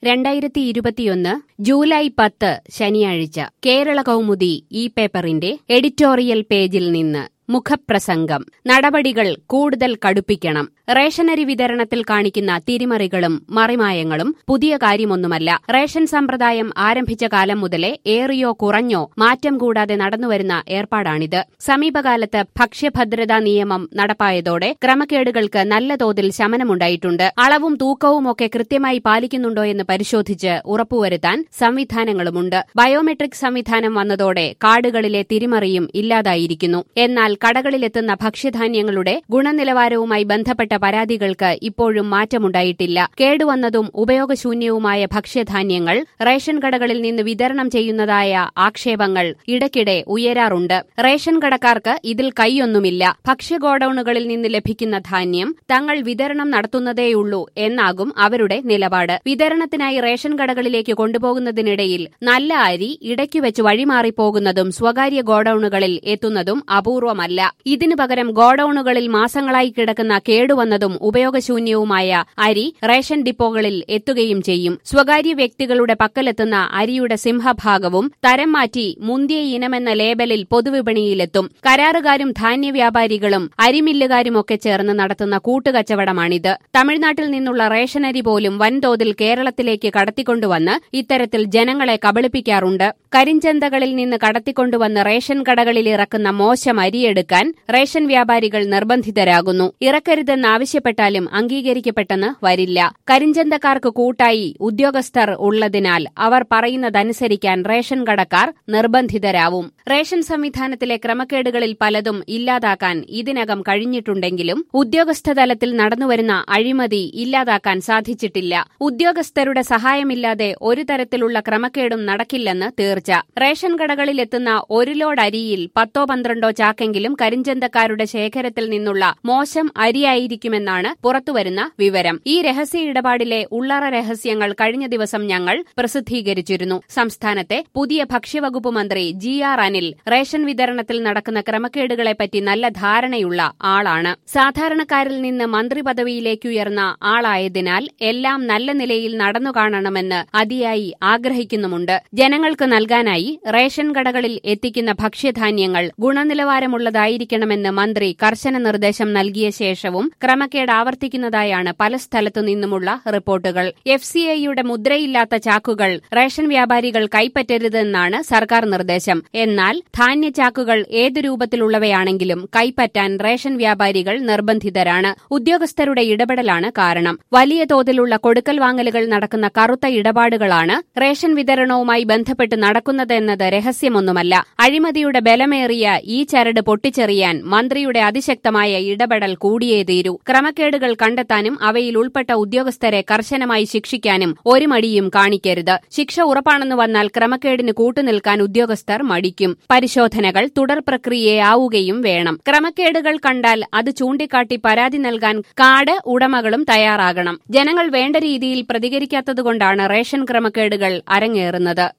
രണ്ടായിരത്തി ഇരുപത്തിയൊന്ന് ജൂലൈ പത്ത് ശനിയാഴ്ച കേരള കൗമുദി ഈ പേപ്പറിന്റെ എഡിറ്റോറിയൽ പേജിൽ നിന്ന് മുഖപ്രസംഗം നടപടികൾ കൂടുതൽ കടുപ്പിക്കണം റേഷനരി വിതരണത്തിൽ കാണിക്കുന്ന തിരിമറികളും മറിമായങ്ങളും പുതിയ കാര്യമൊന്നുമല്ല റേഷൻ സമ്പ്രദായം ആരംഭിച്ച കാലം മുതലേ ഏറിയോ കുറഞ്ഞോ മാറ്റം കൂടാതെ നടന്നുവരുന്ന ഏർപ്പാടാണിത് സമീപകാലത്ത് ഭക്ഷ്യഭദ്രതാ നിയമം നടപ്പായതോടെ ക്രമക്കേടുകൾക്ക് നല്ല തോതിൽ ശമനമുണ്ടായിട്ടുണ്ട് അളവും തൂക്കവുമൊക്കെ കൃത്യമായി പാലിക്കുന്നുണ്ടോ എന്ന് പരിശോധിച്ച് ഉറപ്പുവരുത്താൻ സംവിധാനങ്ങളുമുണ്ട് ബയോമെട്രിക് സംവിധാനം വന്നതോടെ കാർഡുകളിലെ തിരിമറിയും ഇല്ലാതായിരിക്കുന്നു എന്നാൽ കടകളിലെത്തുന്ന ഭക്ഷ്യധാന്യങ്ങളുടെ ഗുണനിലവാരവുമായി ബന്ധപ്പെട്ട പരാതികൾക്ക് ഇപ്പോഴും മാറ്റമുണ്ടായിട്ടില്ല കേടുവന്നതും ഉപയോഗശൂന്യവുമായ ഭക്ഷ്യധാന്യങ്ങൾ റേഷൻ കടകളിൽ നിന്ന് വിതരണം ചെയ്യുന്നതായ ആക്ഷേപങ്ങൾ ഇടയ്ക്കിടെ ഉയരാറുണ്ട് റേഷൻ കടക്കാർക്ക് ഇതിൽ കൈയൊന്നുമില്ല ഭക്ഷ്യഗോഡൌണുകളിൽ നിന്ന് ലഭിക്കുന്ന ധാന്യം തങ്ങൾ വിതരണം നടത്തുന്നതേയുള്ളൂ എന്നാകും അവരുടെ നിലപാട് വിതരണത്തിനായി റേഷൻ കടകളിലേക്ക് കൊണ്ടുപോകുന്നതിനിടയിൽ നല്ല അരി ഇടയ്ക്കു വെച്ച് വഴിമാറിപ്പോകുന്നതും സ്വകാര്യ ഗോഡൌണുകളിൽ എത്തുന്നതും അപൂർവമല്ല ഇതിനു പകരം ഗോഡൌണുകളിൽ മാസങ്ങളായി കിടക്കുന്ന കേടുവന്നതും ഉപയോഗശൂന്യവുമായ അരി റേഷൻ ഡിപ്പോകളിൽ എത്തുകയും ചെയ്യും സ്വകാര്യ വ്യക്തികളുടെ പക്കലെത്തുന്ന അരിയുടെ സിംഹഭാഗവും തരം മാറ്റി മുന്തിയ ഇനമെന്ന ലേബലിൽ പൊതുവിപണിയിലെത്തും കരാറുകാരും ധാന്യവ്യാപാരികളും അരിമില്ലുകാരുമൊക്കെ ചേർന്ന് നടത്തുന്ന കൂട്ടുകച്ചവടമാണിത് തമിഴ്നാട്ടിൽ നിന്നുള്ള റേഷനരി പോലും വൻതോതിൽ കേരളത്തിലേക്ക് കടത്തിക്കൊണ്ടുവന്ന് ഇത്തരത്തിൽ ജനങ്ങളെ കബളിപ്പിക്കാറുണ്ട് കരിഞ്ചന്തകളിൽ നിന്ന് കടത്തിക്കൊണ്ടുവന്ന് റേഷൻ കടകളിൽ ഇറക്കുന്ന മോശം അരിയെടുക്കാൻ റേഷൻ വ്യാപാരികൾ നിർബന്ധിതരാകുന്നു ഇറക്കരുതെന്നാവശ്യപ്പെട്ടാലും അംഗീകരിക്കപ്പെട്ടെന്ന് വരില്ല കരിഞ്ചന്തക്കാർക്ക് കൂട്ടായി ഉദ്യോഗസ്ഥർ ഉള്ളതിനാൽ അവർ പറയുന്നതനുസരിക്കാൻ റേഷൻ കടക്കാർ നിർബന്ധിതരാവും റേഷൻ സംവിധാനത്തിലെ ക്രമക്കേടുകളിൽ പലതും ഇല്ലാതാക്കാൻ ഇതിനകം കഴിഞ്ഞിട്ടുണ്ടെങ്കിലും ഉദ്യോഗസ്ഥ തലത്തിൽ നടന്നുവരുന്ന അഴിമതി ഇല്ലാതാക്കാൻ സാധിച്ചിട്ടില്ല ഉദ്യോഗസ്ഥരുടെ സഹായമില്ലാതെ ഒരു തരത്തിലുള്ള ക്രമക്കേടും നടക്കില്ലെന്ന് തീർച്ച റേഷൻ കടകളിലെത്തുന്ന ഒരു ലോഡ് അരിയിൽ പത്തോ പന്ത്രണ്ടോ ചാക്കെങ്കിലും കരിഞ്ചന്തക്കാരുടെ ശേഖരത്തിൽ നിന്നുള്ള മോശം അരിയായിരിക്കുമെന്നാണ് പുറത്തുവരുന്ന വിവരം ഈ രഹസ്യ ഇടപാടിലെ ഉള്ളറ രഹസ്യങ്ങൾ കഴിഞ്ഞ ദിവസം ഞങ്ങൾ പ്രസിദ്ധീകരിച്ചിരുന്നു സംസ്ഥാനത്തെ പുതിയ ഭക്ഷ്യവകുപ്പ് മന്ത്രി ജി ആർ അനിൽ റേഷൻ വിതരണത്തിൽ നടക്കുന്ന ക്രമക്കേടുകളെപ്പറ്റി നല്ല ധാരണയുള്ള ആളാണ് സാധാരണക്കാരിൽ നിന്ന് മന്ത്രി പദവിയിലേക്കുയർന്ന ആളായതിനാൽ എല്ലാം നല്ല നിലയിൽ നടന്നു കാണണമെന്ന് അതിയായി ആഗ്രഹിക്കുന്നുമുണ്ട് ജനങ്ങൾക്ക് നൽകാനായി റേഷൻ കടകളിൽ എത്തിക്കുന്ന ഭക്ഷ്യധാന്യങ്ങൾ ഗുണനിലവാരമുള്ളതായിരിക്കണമെന്ന് മന്ത്രി കർശന നിർദ്ദേശം നൽകിയ ശേഷവും ക്രമക്കേട് ആവർത്തിക്കുന്നതായാണ് പല സ്ഥലത്തു നിന്നുമുള്ള റിപ്പോർട്ടുകൾ എഫ് സി ഐയുടെ മുദ്രയില്ലാത്ത ചാക്കുകൾ റേഷൻ വ്യാപാരികൾ കൈപ്പറ്റരുതെന്നാണ് സർക്കാർ നിർദ്ദേശം എന്നാൽ ധാന്യചാക്കുകൾ ഏതു രൂപത്തിലുള്ളവയാണെങ്കിലും കൈപ്പറ്റാൻ റേഷൻ വ്യാപാരികൾ നിർബന്ധിതരാണ് ഉദ്യോഗസ്ഥരുടെ ഇടപെടലാണ് കാരണം വലിയ തോതിലുള്ള കൊടുക്കൽ വാങ്ങലുകൾ നടക്കുന്ന കറുത്ത ഇടപാടുകളാണ് റേഷൻ വിതരണവുമായി ബന്ധപ്പെട്ട് നടക്കുന്നതെന്നത് രഹസ്യമൊന്നുമല്ല അഴിമതിയുടെ ബലമേറിയ ഈ ചരട് പൊട്ടിച്ചെറിയാൻ മന്ത്രിയുടെ അതിശക്തമായ ഇടപെടൽ കൂടിയേ തീരൂ ക്രമക്കേടുകൾ കണ്ടെത്താനും അവയിൽ ഉൾപ്പെട്ട ഉദ്യോഗസ്ഥരെ കർശനമായി ശിക്ഷിക്കാനും ഒരു മടിയും കാണിക്കരുത് ശിക്ഷ ഉറപ്പാണെന്ന് വന്നാൽ ക്രമക്കേടിന് കൂട്ടുനിൽക്കാൻ ഉദ്യോഗസ്ഥർ മടിക്കും പരിശോധനകൾ തുടർ പ്രക്രിയയാവുകയും വേണം ക്രമക്കേടുകൾ കണ്ടാൽ അത് ചൂണ്ടിക്കാട്ടി പരാതി നൽകാൻ കാർഡ് ഉടമകളും തയ്യാറാകണം ജനങ്ങൾ വേണ്ട രീതിയിൽ പ്രതികരിക്കാത്തതുകൊണ്ടാണ് റേഷൻ ക്രമക്കേടുകൾ അരങ്ങേറുന്നത്